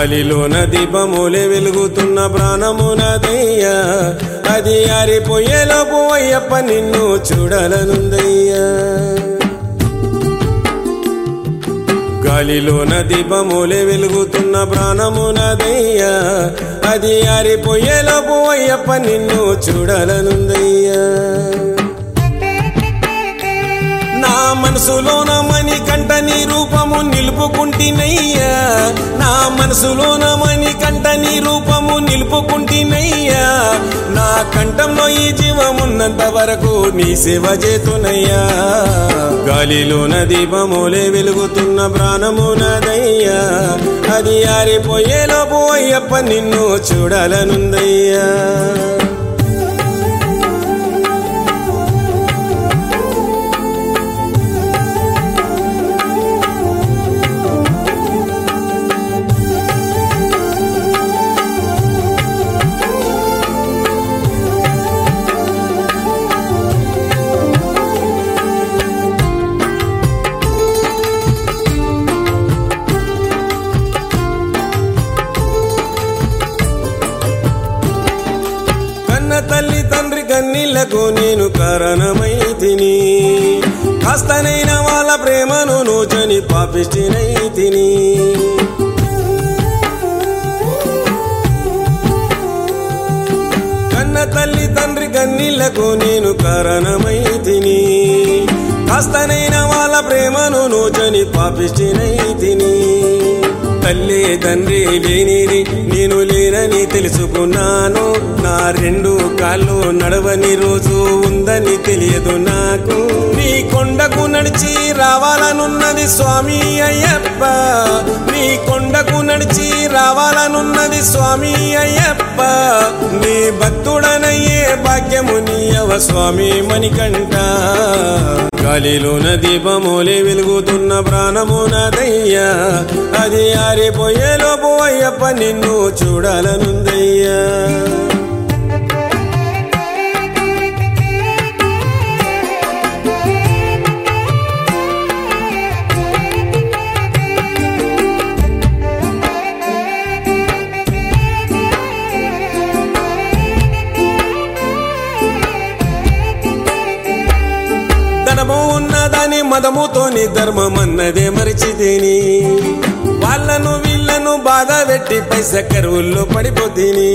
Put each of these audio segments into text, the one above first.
గాలిలోన దీపములే వెలుగుతున్న ప్రాణమునదయ్యా అది ఆరిపోయేలోపు అయ్యప్ప నిన్ను చూడాలనుందయ్యా గాలిలోన దీపములే వెలుగుతున్న ప్రాణమునదయ్యా అది ఆరిపోయేలోపు అయ్యప్ప నిన్ను చూడాలనుందయ్యా నా మనసులోన మణి కంట నీ రూపము నిలుపుకుంటినయ్యా నా మనసులోన మణి కంట నీ రూపము నిలుపుకుంటినయ్యా నా కంఠంలో ఈ జీవమున్నంత వరకు నీ సేవ చేతునయ్యా గాలిలోన దీపములే వెలుగుతున్న ప్రాణమునదయ్యా అది ఆరిపోయేలోపు అయ్యప్ప నిన్ను చూడాలనుందయ్యా కన్న తల్లి తండ్రి కన్నీళ్లకు నేను కారణమై తిని కాస్తనైన వాళ్ళ ప్రేమను నోచని పాపిష్టినై తిని కన్న తల్లి తండ్రి కన్నీళ్లకు నేను కారణమై తిని కాస్తనైన వాళ్ళ ప్రేమను నోచని పాపిష్టినై తిని తల్లి తండ్రి లేనిది నేను లేనని తెలుసుకున్నాను నా రెండు కాళ్ళు నడవని రోజు ఉందని తెలియదు నాకు నీ కొండకు నడిచి రావాలనున్నది స్వామి అయ్యప్ప నీ కొండకు నడిచి రావాలనున్నది స్వామి అయ్యప్ప నీ భక్తుడనయ్యే భాగ్యము నీయవ స్వామి మణికంఠ గాలిలోన దీపమోలే వెలుగుతున్న ప్రాణమునదయ్యా అది ఆరిపోయేలోపు అయ్యప్ప నిన్ను చూడాలనుందయ్యా ధనము ఉన్నదని మదముతోని ధర్మం అన్నదే మరిచితిని వాళ్ళను వీళ్ళను బాధ పెట్టి పైస కరువుల్లో పడిపోతిని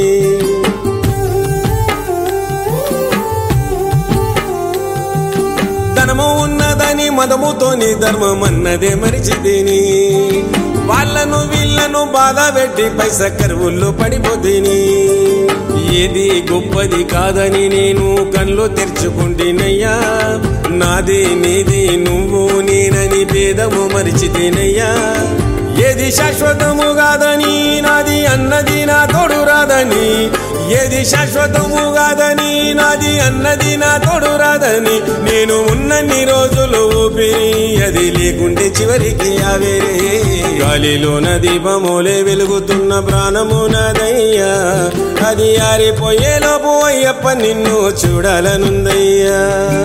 ధనము ఉన్నదని మదముతోని ధర్మం అన్నదే మరిచితిని వాళ్ళను వీళ్ళను బాధ పెట్టి పైస కరువుల్లో పడిపోతిని ఏది గొప్పది కాదని నేను కళ్ళు తెరుచుకుంటేనయ్యా నాది నీది నువ్వు నేనని భేదము మరిచితేనయ్యా ఏది శాశ్వతము కాదని నాది అన్నది నా తోడు రాదని ఏది శాశ్వతము కాదని నాది అన్నది నా తోడు రాదని నేను ఉన్నన్ని రోజులు ఊపిరి అది లేకుంటే చివరికి ఆవేరే గాలిలోన దీపమోలే వెలుగుతున్న ప్రాణమునదయ్యా అది ఆరిపోయేలోపు అయ్యప్ప నిన్ను చూడాలనుందయ్యా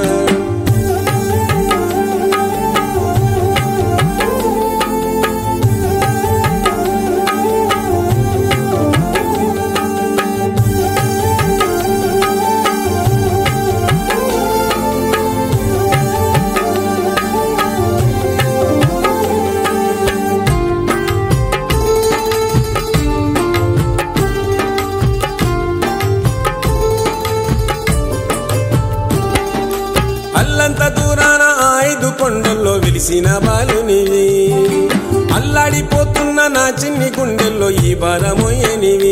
అల్లంత దూరాన ఆ ఐదు కొండల్లో వెలిసిన బాలునివి అల్లాడిపోతున్న నా చిన్ని గుండెల్లో ఈ బాధమోయనివి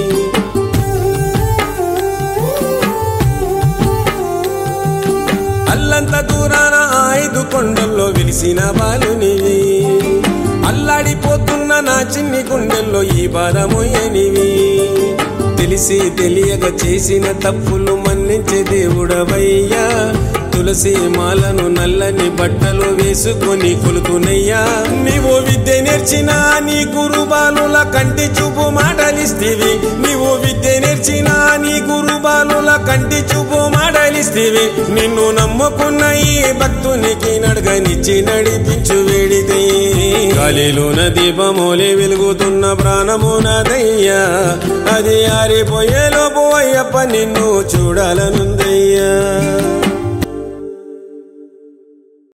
అల్లంత దూరాన ఆ ఐదు కొండల్లో వెలిసిన బాలునివి అల్లాడిపోతున్న నా చిన్ని గుండెల్లో ఈ బాధమోయనివి తెలిసి తెలియక చేసిన తప్పులు మన్నించే దేవుడవయ్యా తులసి మాలను నల్లని బట్టలు వేసుకొని కొలుకునయ్యా నీవు విద్య నేర్చిన నీ గురు బాలుల కంటి చూపు మాటలిస్తీవి నీవు విద్య నేర్చిన నీ గురు బాలుల కంటి చూపు మాటలిస్తీవి నిన్ను నమ్ముకున్న ఈ భక్తునికి నడగనిచ్చి నడిపించు వేడితే గాలిలోన దీపమోలి వెలుగుతున్న ప్రాణము నాదయ్యా అది ఆరిపోయేలోపు అయ్యప్ప నిన్ను చూడాలనుందయ్యా